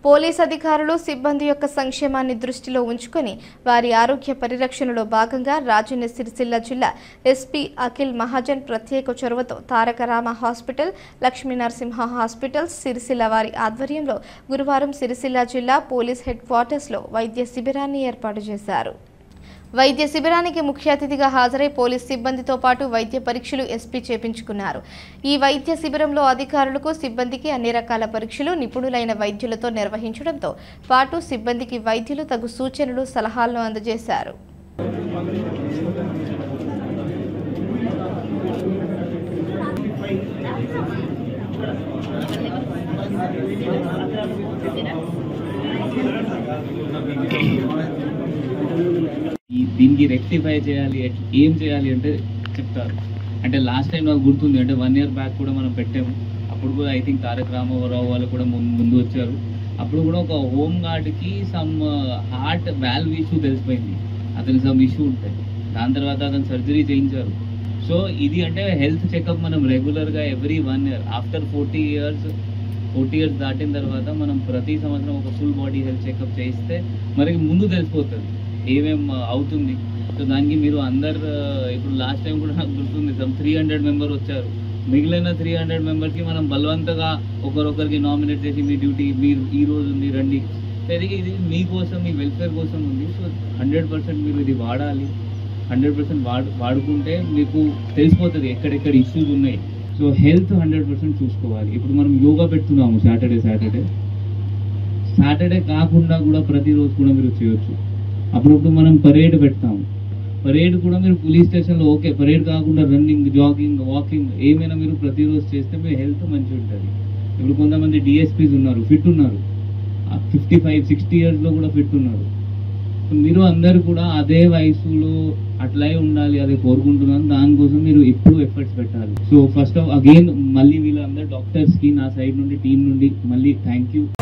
police అధికారులు సిబ్బంది యొక్క సంక్షేమాన్ని దృష్టిలో ఉంచుకొని వారి ఆరోగ్య పరిరక్షణలో భాగంగా రాజన్న సిరిసిల్ల జిల్లా ఎస్పీ అఖిల్ మహాజన్ ప్రత్యేక చొరవతో తారక రామ హాస్పిటల్ లక్ష్మీ నరసింహ హాస్పిటల్ సిరిసిల్ల వారి ఆధ్వర్యంలో గురువారం సిరిసిల్ల జిల్లా పోలీస్ హెడ్ క్వార్టర్స్లో వైద్య శిబిరాన్ని ఏర్పాటు చేశారు వైద్య శిబిరానికి ముఖ్య అతిథిగా హాజరై పోలీస్ సిబ్బందితో పాటు వైద్య పరీక్షలు ఎస్పీ చేపించుకున్నారు ఈ వైద్య శిబిరంలో అధికారులకు సిబ్బందికి అన్ని రకాల పరీక్షలు నిపుణులైన వైద్యులతో నిర్వహించడంతో పాటు సిబ్బందికి వైద్యులు తగు సూచనలు సలహాలను అందజేశారు ఈ దీనికి రెక్టిఫై చేయాలి ఎట్- ఏం చేయాలి అంటే చెప్తారు అంటే లాస్ట్ టైం నాకు గుర్తుంది అంటే వన్ ఇయర్ బ్యాక్ కూడా మనం పెట్టాము అప్పుడు కూడా ఐ థింక్ తారక రామారావు వాళ్ళు కూడా ముందు ముందు వచ్చారు అప్పుడు కూడా ఒక హోమ్ గార్డ్కి సమ్ హార్ట్ వాల్వ్ ఇష్యూ తెలిసిపోయింది అతనికి సమ్ ఇష్యూ ఉంటుంది దాని తర్వాత అతను సర్జరీ చేయించారు సో ఇది అంటే హెల్త్ చెకప్ మనం రెగ్యులర్గా every one year after forty years forty years దాటిన తర్వాత మనం ప్రతి సంవత్సరం ఒక ఫుల్ బాడీ హెల్త్ చెకప్ చేయిస్తే మనకి ముందు తెలిసిపోతుంది ఏమేం అవుతుంది సో దానికి మీరు అందరు ఇప్పుడు లాస్ట్ టైం కూడా నాకు గుర్తుంది సమ్ త్రీ హండ్రెడ్ మెంబర్ వచ్చారు మిగిలిన త్రీ హండ్రెడ్ మెంబర్కి మనం బలవంతగా ఒకరొకరికి నామినేట్ చేసి మీ డ్యూటీ మీరు ఈ రోజు ఉంది రండి సో ఇది ఇది మీకోసం మీ వెల్ఫేర్ కోసం ఉంది సో హండ్రెడ్ పర్సెంట్ మీరు ఇది వాడాలి హండ్రెడ్ పర్సెంట్ వాడు వాడుకుంటే మీకు తెలిసిపోతుంది ఎక్కడెక్కడ ఇష్యూస్ ఉన్నాయి సో హెల్త్ హండ్రెడ్ పర్సెంట్ చూసుకోవాలి ఇప్పుడు మనం యోగా పెడుతున్నాము సాటర్డే సాటర్డే సాటర్డే కాకుండా కూడా ప్రతిరోజు కూడా మీరు చేయొచ్చు అప్పుడప్పుడు మనం పరేడ్ పెడతాము పరేడ్ కూడా మీరు పోలీస్ స్టేషన్లో ఓకే పరేడ్ కాకుండా రన్నింగ్ జాగింగ్ వాకింగ్ ఏమైనా మీరు ప్రతిరోజు చేస్తే మీ హెల్త్ మంచిగా ఉంటుంది ఇప్పుడు కొంతమంది డిఎస్పీస్ ఉన్నారు ఫిట్ ఉన్నారు ఫిఫ్టీ ఫైవ్ సిక్స్టీ ఇయర్స్లో కూడా ఫిట్ ఉన్నారు సో మీరు అందరు కూడా అదే వయసులో అట్లే ఉండాలి అదే కోరుకుంటున్నాను దానికోసం మీరు ఎప్పుడు ఎఫర్ట్స్ పెట్టాలి సో ఫస్ట్ ఆఫ్ అగైన్ మళ్ళీ వీళ్ళందరూ డాక్టర్స్ కి నా సైడ్ నుండి టీం నుండి మళ్ళీ థ్యాంక్ యూ